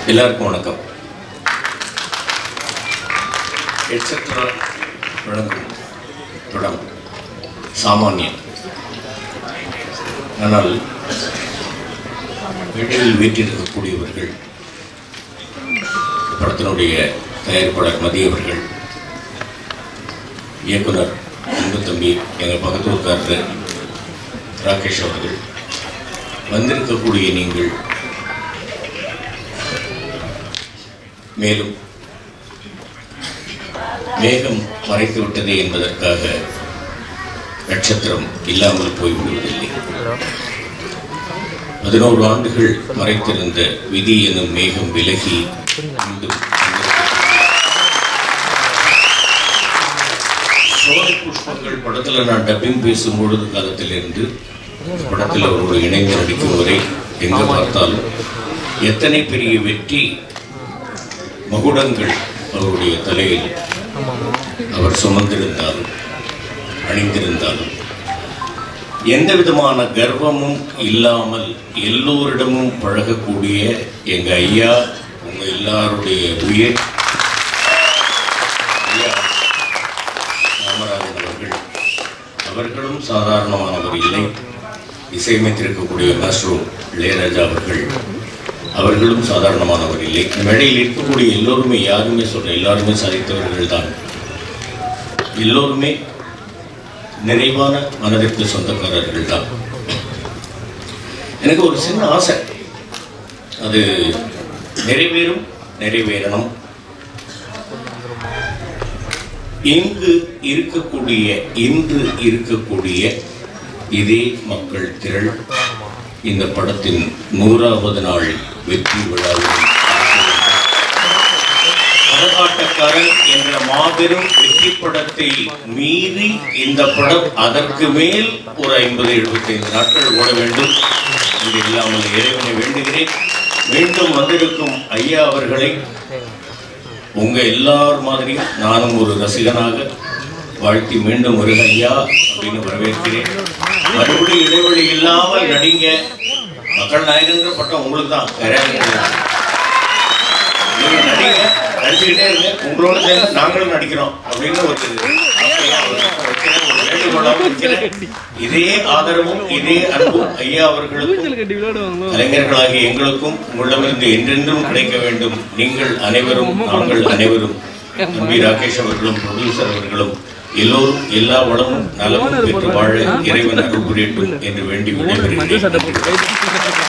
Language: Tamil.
எல்லாருக்கும் வணக்கம் எட்ஸெட்ரா வழங்கும் படம் சாமானியன் ஆனால் வீட்டில் வீட்டிருக்கக்கூடியவர்கள் படத்தினுடைய தயாரிப்பாளர் மதியவர்கள் இயக்குனர் அன்பு தம்பி எங்கள் பக்கத்தூர்காரர் ராகேஷ் அவர்கள் வந்திருக்கக்கூடிய நீங்கள் மேலும் மேகம் மறைத்து விட்டதே என்பதற்காக நட்சத்திரம் இல்லாமல் போய்விடுவதில்லை பதினோரு ஆண்டுகள் மறைத்திருந்த விதி எனும் மேகம் விலகி மீண்டும் சோலை புஷ்பங்கள் படத்துல நான் டப்பிங் பேசும் பொழுது காலத்திலிருந்து படத்தில் அவரோடு இணைந்து நடிக்கும் வரை எங்க பார்த்தாலும் எத்தனை பெரிய வெற்றி மகுடங்கள் அவருடைய தலையில் அவர் சுமந்திருந்தாலும் அணிந்திருந்தாலும் எந்த விதமான கர்வமும் இல்லாமல் எல்லோரிடமும் பழகக்கூடிய எங்க ஐயா உங்க எல்லாருடைய உயிர் ஐயா ராமராஜன் அவர்கள் அவர்களும் சாதாரணமானவர் இல்லை இசையமைத்திருக்கக்கூடிய மாஸ்ட்ரோ இளையராஜா அவர்கள் அவர்களும் சாதாரணமானவர் இல்லை இந்த மேடையில் இருக்கக்கூடிய எல்லோருமே யாருமே சொல்ற எல்லாருமே சாதித்தவர்கள் தான் எல்லோருமே நிறைவான மனதிற்கு சொந்தக்காரர்கள் தான் எனக்கு ஒரு சின்ன ஆசை அது நிறைவேறும் நிறைவேறணும் இங்கு இருக்கக்கூடிய இன்று இருக்கக்கூடிய இதே மக்கள் திரள் இந்த படத்தின் நூறாவது நாள் வெற்றி விழாவில் கரகாட்டக்காரன் என்ற மாபெரும் வெற்றி படத்தை மீறி இந்த படம் அதற்கு மேல் ஒரு ஐம்பது எழுபத்தைந்து நாட்கள் ஓட வேண்டும் இது இல்லாமல் இறைவனை வேண்டுகிறேன் மீண்டும் வந்திருக்கும் ஐயா அவர்களை உங்க எல்லார் மாதிரியும் நானும் ஒரு ரசிகனாக வாழ்த்தி மீண்டும் வருக ஐயா அப்படின்னு வரவேற்கிறேன் மறுபடியும் இடைவெளி இல்லாமல் நடிங்க மக்கள் நாயகன்ற பட்டம் உங்களுக்கு தான் வேற யாருக்கும் கிடையாது. நீங்க நடிங்க நடிச்சுக்கிட்டே இருங்க உங்களோட சேர்ந்து நாங்களும் நடிக்கிறோம் அப்படின்னு ஒரு ஆசையா ஒரு வைக்கிறேன், ஒரு வேண்டுகோளாகவும் வைக்கிறேன். இதே ஆதரவும் இதே அன்பும் ஐயா அவர்களுக்கும் கட்டி விளையாடுவாங்களோ கலைஞர்களாகிய எங்களுக்கும் உங்களிடமிருந்து என்றென்றும் கிடைக்க வேண்டும் நீங்கள் அனைவரும் நாங்கள் அனைவரும் தம்பி ராகேஷ் அவர்களும் ப்ரொடியூசர் அவர்களும் எல்லோரும் எல்லா வளமும் நலமும் பெற்று வாழ இறைவன் அருள் புரியட்டும் என்று வேண்டி மஞ்சள் சட்டை போட்டு விடைபெறுகிறேன் கை தூக்கி